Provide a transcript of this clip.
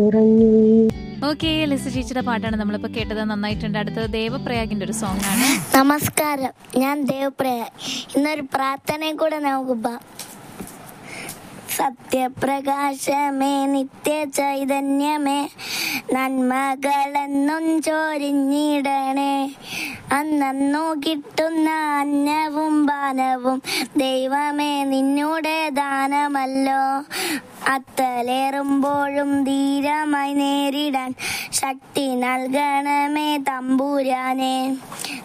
ഉറങ്ങി okay Lisa ചേച്ചിയുടെ പാട്ടാണ് നമ്മളിപ്പോ കേട്ടത് നന്നായിട്ടുണ്ട് അടുത്തത് ദേവപ്രയാഗിന്റെ ഒരു സോങ് ആണ് നമസ്കാരം ഞാൻ ദേവപ്രയ ഇന്നൊരു പ്രാർത്ഥനയും കൂടെ നമുക്ക് പോവാം. സത്യപ്രകാശമേ നിത്യ ചൈതന്യമേ നന്മകളെന്നും ചോരിഞ്ഞിടണേ അന്നു കിട്ടുന്ന അന്നവും പാനവും ദൈവമേ നിന്നൂടെ ദാനമല്ലോ അത്തലേറുമ്പോഴും ധീരമായി നേരിടാൻ ശക്തി നൽകണമേ തമ്പുരാനെ